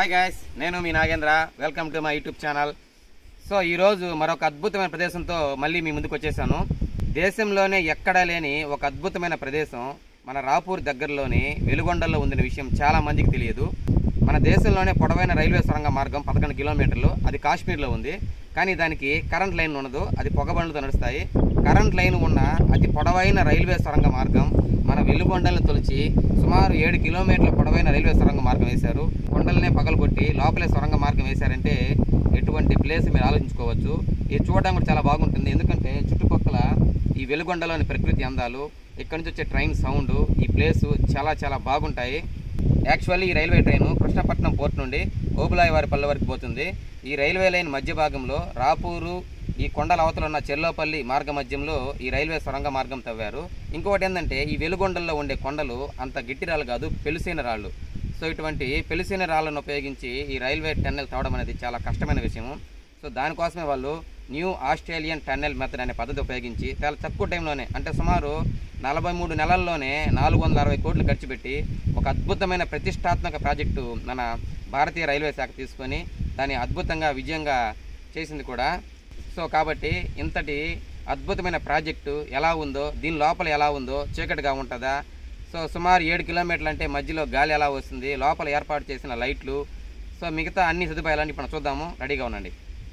Hi guys నేను మీ Nagendra welcome to my YouTube channel so ఈరోజు మరొక అద్భుతమైన ప్రదేశంతో మళ్ళీ మీ ముందుకు వచ్చేసాను దేశంలోనే ఎక్కడా లేని ఒక అద్భుతమైన ప్రదేశం మన రాపూర్ దగ్గరలోని వెలుగొండలో ఉందిన విషయం చాలా మందికి తెలియదు మన దేశంలోనే పొడవైన రైల్వే సొరంగ మార్గం పదకొండు కిలోమీటర్లు అది కాశ్మీర్లో ఉంది కానీ దానికి కరెంట్ లైన్ ఉండదు అది పొగబండ్లతో నడుస్తాయి కరెంట్ లైన్ ఉన్న అతి పొడవైన రైల్వే సొరంగ మార్గం మన వెలుగొండలను తొలిచి సుమారు ఏడు కిలోమీటర్ల పొడవైన రైల్వే సొరంగ మార్గం వేశారు కొండలనే పగలగొట్టి లోపలే సొరంగ మార్గం వేశారంటే ఎటువంటి ప్లేస్ మీరు ఆలోచించుకోవచ్చు ఇది చూడడానికి కూడా చాలా బాగుంటుంది ఎందుకంటే చుట్టుపక్కల ఈ వెలుగొండలోని ప్రకృతి అందాలు ఇక్కడి నుంచి వచ్చే ట్రైన్ సౌండ్ ఈ ప్లేస్ చాలా చాలా బాగుంటాయి యాక్చువల్లీ ఈ రైల్వే ట్రైన్ కృష్ణపట్నం పోర్ట్ నుండి ఓబులాయవారిపల్లె వరకు పోతుంది ఈ రైల్వే లైన్ మధ్య భాగంలో రాపూరు ఈ కొండల అవతల ఉన్న చెర్లోపల్లి మార్గ మధ్యంలో ఈ రైల్వే సొరంగ మార్గం తవ్వారు ఇంకొకటి ఏంటంటే ఈ వెలుగొండల్లో ఉండే కొండలు అంత గిట్టి రాళ్ళు కాదు పెలుసైన రాళ్ళు సో ఇటువంటి పెలుసైన రాళ్ళను ఉపయోగించి ఈ రైల్వే టన్నెల్ తవ్వడం అనేది చాలా కష్టమైన విషయం సో దానికోసమే వాళ్ళు న్యూ ఆస్ట్రేలియన్ టన్నెల్ మెథడ్ అనే పద్ధతి ఉపయోగించి చాలా తక్కువ టైంలోనే అంటే సుమారు నలభై మూడు నెలల్లోనే నాలుగు వందల అరవై కోట్లు ఖర్చు పెట్టి ఒక అద్భుతమైన ప్రతిష్టాత్మక ప్రాజెక్టు మన భారతీయ రైల్వే శాఖ తీసుకొని దాన్ని అద్భుతంగా విజయంగా చేసింది కూడా సో కాబట్టి ఇంతటి అద్భుతమైన ప్రాజెక్టు ఎలా ఉందో దీని లోపల ఎలా ఉందో చీకటిగా ఉంటుందా సో సుమారు ఏడు కిలోమీటర్లు అంటే మధ్యలో గాలి ఎలా వస్తుంది లోపల ఏర్పాటు చేసిన లైట్లు సో మిగతా అన్ని సదుపాయాలన్నీ ఇప్పుడు చూద్దాము రెడీగా ఉండండి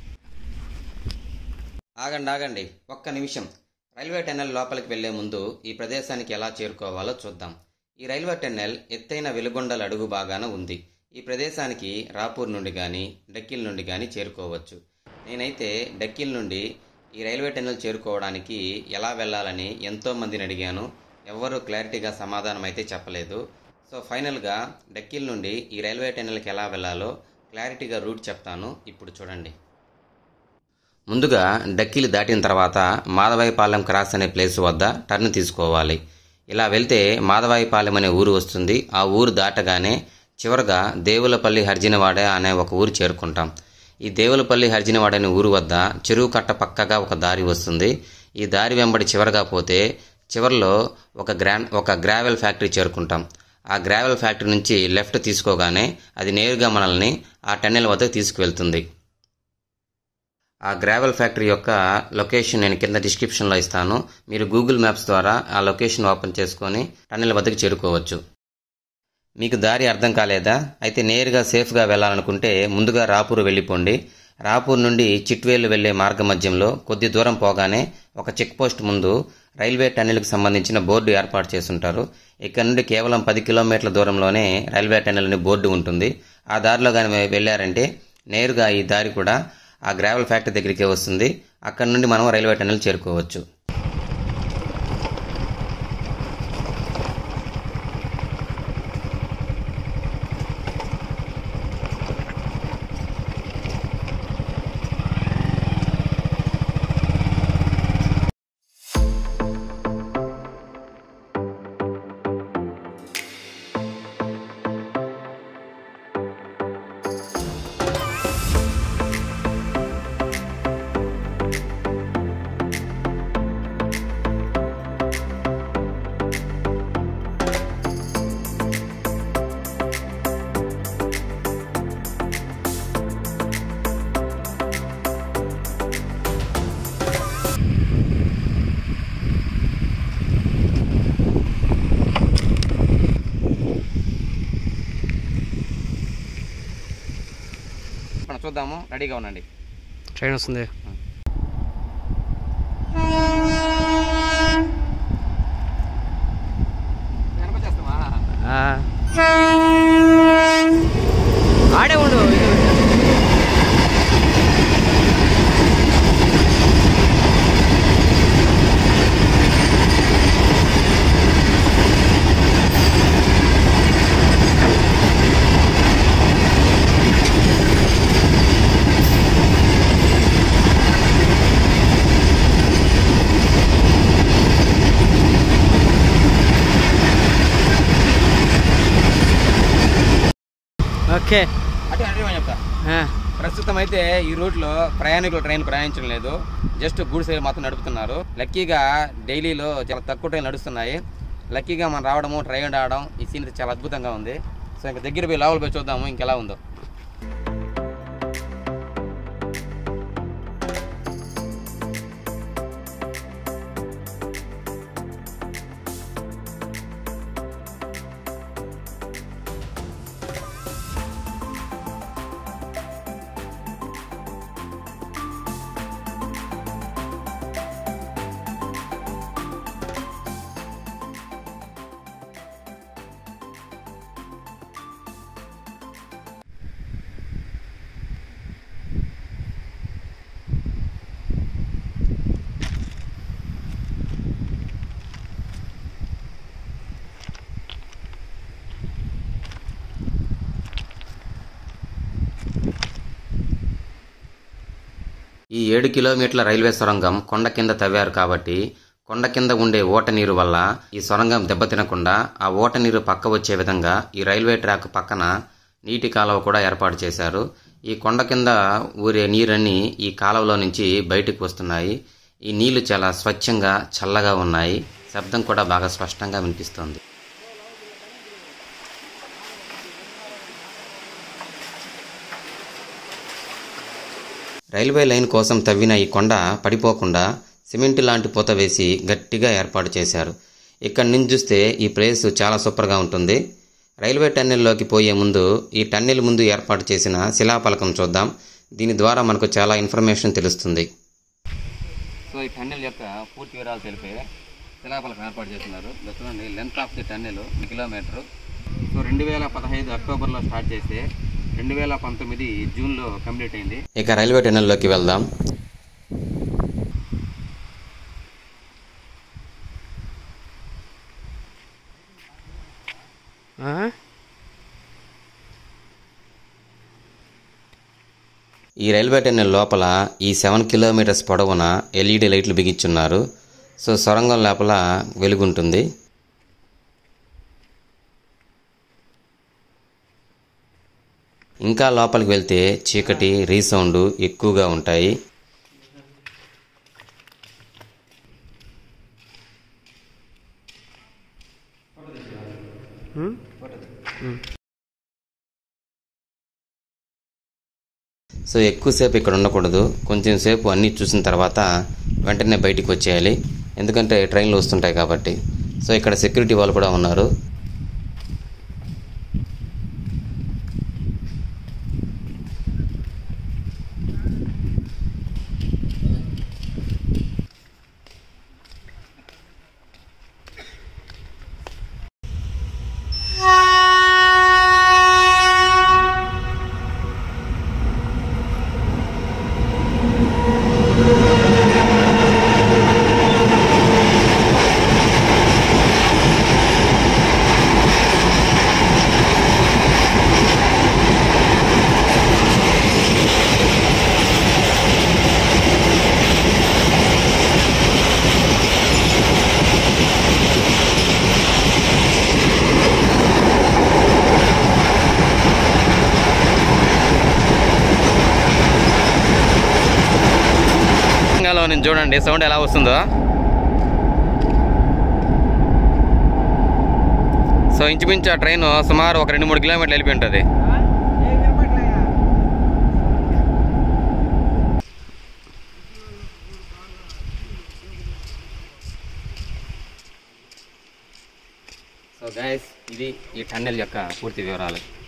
ఆగండి ఆగండి ఒక్క నిమిషం రైల్వే టన్నెల్ లోపలికి వెళ్లే ముందు ఈ ప్రదేశానికి ఎలా చేరుకోవాలో చూద్దాం ఈ రైల్వే టన్నెల్ ఎత్తైన వెలుగొండల అడుగు బాగాన ఉంది ఈ ప్రదేశానికి రాపూర్ నుండి కానీ డక్కిల్ నుండి కానీ చేరుకోవచ్చు నేనైతే డక్కిల్ నుండి ఈ రైల్వే టన్నెల్ చేరుకోవడానికి ఎలా వెళ్ళాలని ఎంతో మందిని అడిగాను ఎవ్వరూ క్లారిటీగా సమాధానం అయితే చెప్పలేదు సో ఫైనల్గా డక్కిల్ నుండి ఈ రైల్వే టన్నెల్కి ఎలా వెళ్ళాలో క్లారిటీగా రూట్ చెప్తాను ఇప్పుడు చూడండి ముందుగా డక్కిలి దాటిన తర్వాత మాధవాయిపాలెం క్రాస్ అనే ప్లేస్ వద్ద టర్న్ తీసుకోవాలి ఇలా వెళ్తే మాధవాయిపాలెం అనే ఊరు వస్తుంది ఆ ఊరు దాటగానే చివరగా దేవులపల్లి హర్జినవాడ అనే ఒక ఊరు చేరుకుంటాం ఈ దేవులపల్లి హర్జినవాడ అనే ఊరు వద్ద చెరువు కట్ట పక్కగా ఒక దారి వస్తుంది ఈ దారి వెంబడి చివరగా పోతే చివరిలో ఒక గ్రాన్ ఒక గ్రావెల్ ఫ్యాక్టరీ చేరుకుంటాం ఆ గ్రావెల్ ఫ్యాక్టరీ నుంచి లెఫ్ట్ తీసుకోగానే అది నేరుగా మనల్ని ఆ టన్నెల్ వద్దకు తీసుకువెళ్తుంది ఆ గ్రావెల్ ఫ్యాక్టరీ యొక్క లొకేషన్ నేను కింద డిస్క్రిప్షన్లో ఇస్తాను మీరు గూగుల్ మ్యాప్స్ ద్వారా ఆ లొకేషన్ ఓపెన్ చేసుకొని టన్నెల్ వద్దకు చేరుకోవచ్చు మీకు దారి అర్థం కాలేదా అయితే నేరుగా సేఫ్గా వెళ్ళాలనుకుంటే ముందుగా రాపూర్ వెళ్ళిపోండి రాపూర్ నుండి చిట్వేలు వెళ్లే మార్గ మధ్యంలో కొద్ది దూరం పోగానే ఒక చెక్ పోస్ట్ ముందు రైల్వే టన్నెల్కి సంబంధించిన బోర్డు ఏర్పాటు చేస్తుంటారు ఇక్కడ నుండి కేవలం పది కిలోమీటర్ల దూరంలోనే రైల్వే టన్నెల్ అనే బోర్డు ఉంటుంది ఆ దారిలో కానీ వెళ్ళారంటే నేరుగా ఈ దారి కూడా ఆ గ్రావెల్ ఫ్యాక్టరీ దగ్గరికి వస్తుంది అక్కడ నుండి మనం రైల్వే టన్నెల్ చేరుకోవచ్చు మనం చూద్దాము రెడీగా ఉండండి ట్రైన్ వస్తుంది కనిపించేస్తామా ఆ. ఆడే ఉండు ఓకే అటు అటు ఇవ్వమని చెప్తా ఆ. ప్రస్తుతం అయితే ఈ రూట్లో ప్రయాణికులు ట్రైన్ ప్రయాణించడం లేదు జస్ట్ గూడ్స్ రైలు మాత్రం నడుపుతున్నారు లక్కీగా డైలీలో చాలా తక్కువ ట్రైన్ నడుస్తున్నాయి లక్కీగా మనం రావడము ట్రైన్ రావడం ఈ సీన్ చాలా అద్భుతంగా ఉంది సో ఇంకా దగ్గర పోయి లోపల పోయి చూద్దాము ఇంకెలా ఉందో ఈ ఏడు కిలోమీటర్ల రైల్వే సొరంగం కొండ కింద తవ్వారు కాబట్టి కొండ కింద ఉండే ఓట నీరు వల్ల ఈ సొరంగం దెబ్బతినకుండా ఆ ఓట నీరు పక్క వచ్చే విధంగా ఈ రైల్వే ట్రాక్ పక్కన నీటి కాలువ కూడా ఏర్పాటు చేశారు ఈ కొండ కింద ఊరే నీరన్నీ ఈ కాలువలో నుంచి బయటకు వస్తున్నాయి ఈ నీళ్లు చాలా స్వచ్ఛంగా చల్లగా ఉన్నాయి శబ్దం కూడా బాగా స్పష్టంగా వినిపిస్తోంది రైల్వే లైన్ కోసం తవ్విన ఈ కొండ పడిపోకుండా సిమెంట్ లాంటి పూత వేసి గట్టిగా ఏర్పాటు చేశారు ఇక్కడి నుంచి చూస్తే ఈ ప్లేస్ చాలా సూపర్గా ఉంటుంది రైల్వే టన్నెల్లోకి పోయే ముందు ఈ టన్నెల్ ముందు ఏర్పాటు చేసిన శిలాఫలకం చూద్దాం దీని ద్వారా మనకు చాలా ఇన్ఫర్మేషన్ తెలుస్తుంది సో ఈ టన్నెల్ యొక్క పూర్తి వివరాలు తెలిపే శిలాఫలకం ఏర్పాటు చేస్తున్నారు ఇలా చూడండి length of the tunnel kilometre so రెండు వేల పదహైదు అక్టోబర్లో స్టార్ట్ చేస్తే రెండు వేల పంతొమ్మిది జూన్లో కంప్లీట్ అయింది ఇక రైల్వే టన్నెల్లోకి వెళ్దాం ఆ? ఈ రైల్వే టన్నెల్ లోపల ఈ సెవెన్ కిలోమీటర్స్ పొడవున ఎల్ఈడి లైట్లు బిగించున్నారు సో సొరంగం లోపల వెలుగుంటుంది ఇంకా లోపలికి వెళ్తే చీకటి రీసౌండ్ ఎక్కువగా ఉంటాయి ఉమ్? సో ఎక్కువసేపు ఇక్కడ ఉండకూడదు కొంచెం సేపు అన్నీ చూసిన తర్వాత వెంటనే బయటికి వచ్చేయాలి ఎందుకంటే ట్రైన్లు వస్తుంటాయి కాబట్టి సో ఇక్కడ సెక్యూరిటీ వాళ్ళు కూడా ఉన్నారు తెలంగాణలో నుంచి చూడండి సౌండ్ ఎలా వస్తుందో సో ఇంచుమించు ఆ ట్రైన్ సుమారు ఒక రెండు మూడు కిలోమీటర్లు వెళ్ళిపోయి ఉంటుంది సో గైస్ ఇది ఈ టన్నెల్ యొక్క పూర్తి వివరాలు